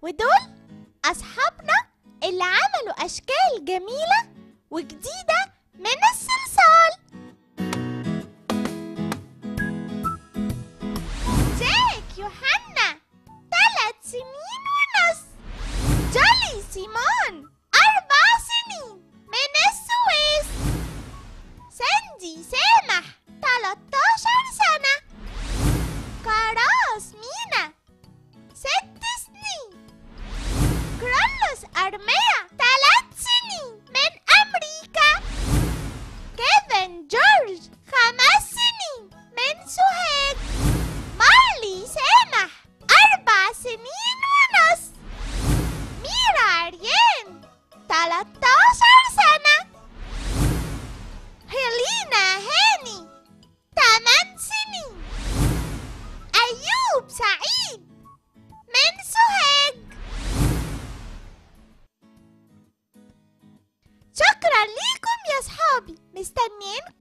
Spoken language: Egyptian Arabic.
ودول أصحابنا اللي عملوا أشكال جميلة وجديدة من الصلصال جاك يوحنا ثلاث سنين ونص جولي سيمون أربع سنين من السويس ساندي سامح 13 سنة كراس مينا ست سنين كرولوس أرميا ثلاث سنين من أمريكا كيفن جورج خمس سنين من سوهاج مارلي سامح أربع سنين ونص ميرا عريان 13 سنة هيلينا هاني 8 سنين أيوب سعيد من سوهاج شكرا ليكم يا صحابي مستنيينكم